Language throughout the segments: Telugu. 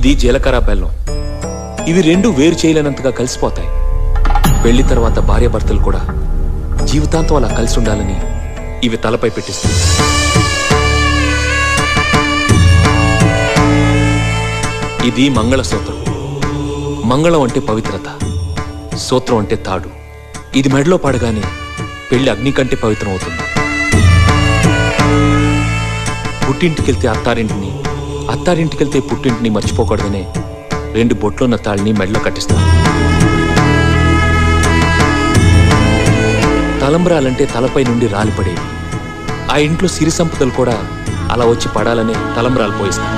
ఇది జీలకర్ర బెల్లం ఇవి రెండు వేరు చేయలేనంతగా కలిసిపోతాయి పెళ్లి తర్వాత భార్యాభర్తలు కూడా జీవితాంతం అలా కలిసి ఉండాలని ఇవి తలపై పెట్టిస్తుంది ఇది మంగళసూత్రం మంగళం అంటే పవిత్రత సూత్రం అంటే తాడు ఇది మెడలో పడగానే పెళ్లి అగ్ని కంటే పవిత్రం అవుతుంది పుట్టింటికెళ్తే అత్తారింటిని అత్తారింటికెళ్తే పుట్టింటిని మర్చిపోకూడదనే రెండు బొట్లున్న తాళిని మెడలో కట్టిస్తారు తలంబ్రాలంటే తలపై నుండి రాలిపడేవి ఆ ఇంట్లో సిరి సంపదలు కూడా అలా వచ్చి పడాలనే తలంబ్రాలు పోయిస్తారు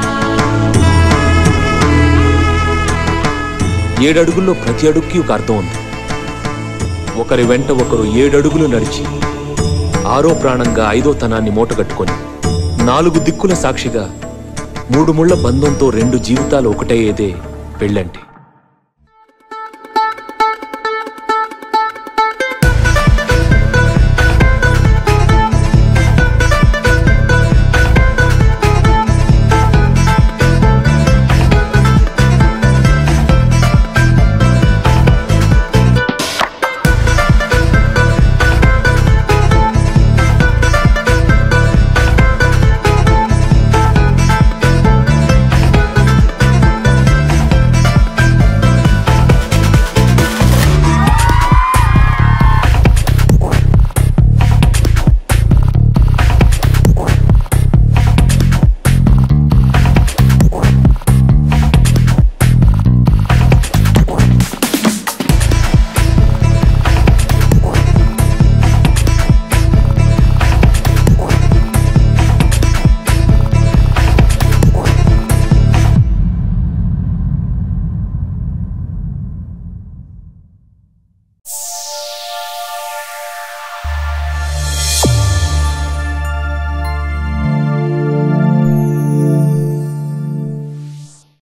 ఏడడుగుల్లో ప్రతి అడుగుకి ఒక అర్థం ఉంది ఒకరి వెంట ఒకరు ఏడడుగులు నడిచి ఆరో ప్రాణంగా ఐదో తనాన్ని మూటగట్టుకొని నాలుగు దిక్కుల సాక్షిగా మూడు ముళ్ల బంధంతో రెండు జీవితాలు ఒకటయ్యేదే పెళ్ళంటే